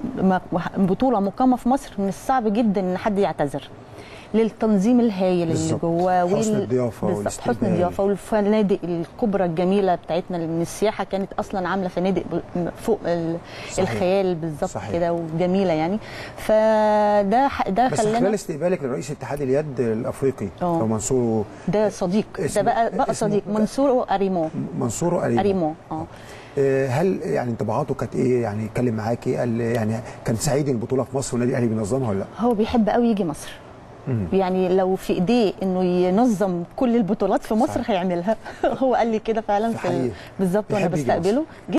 م- بطوله مقامه في مصر من الصعب جدا ان حد يعتذر للتنظيم الهايل اللي بالظبط. جواه حسن الضيافة بالظبط، والاستقبال. حسن الضيافه والفنادق الكبرى الجميله بتاعتنا من السياحه كانت اصلا عامله فنادق ب- فوق ال- صحيح. الخيال بالظبط صحيح. كده وجميله يعني فده ح- ده بس خلال خلانا استقبالك لرئيس اتحاد اليد الافريقي آه. لو منصور ده صديق ده اسمه- بقى بقى اسمه- صديق منصور اريمو منصور أريمو اريمو اه آه، هل يعني انطباعاته كانت ايه يعني اتكلم معاكي قال يعني كان سعيد إن البطوله في مصر والنادي الاهلي بينظمها ولا لا هو بيحب قوي يجي مصر يعني لو في ايديه انه ينظم كل البطولات في مصر صحيح. هيعملها هو قال لي كده فعلا في في ال- حقيقي. بالظبط وانا بيحب يجي مصر. بستقبله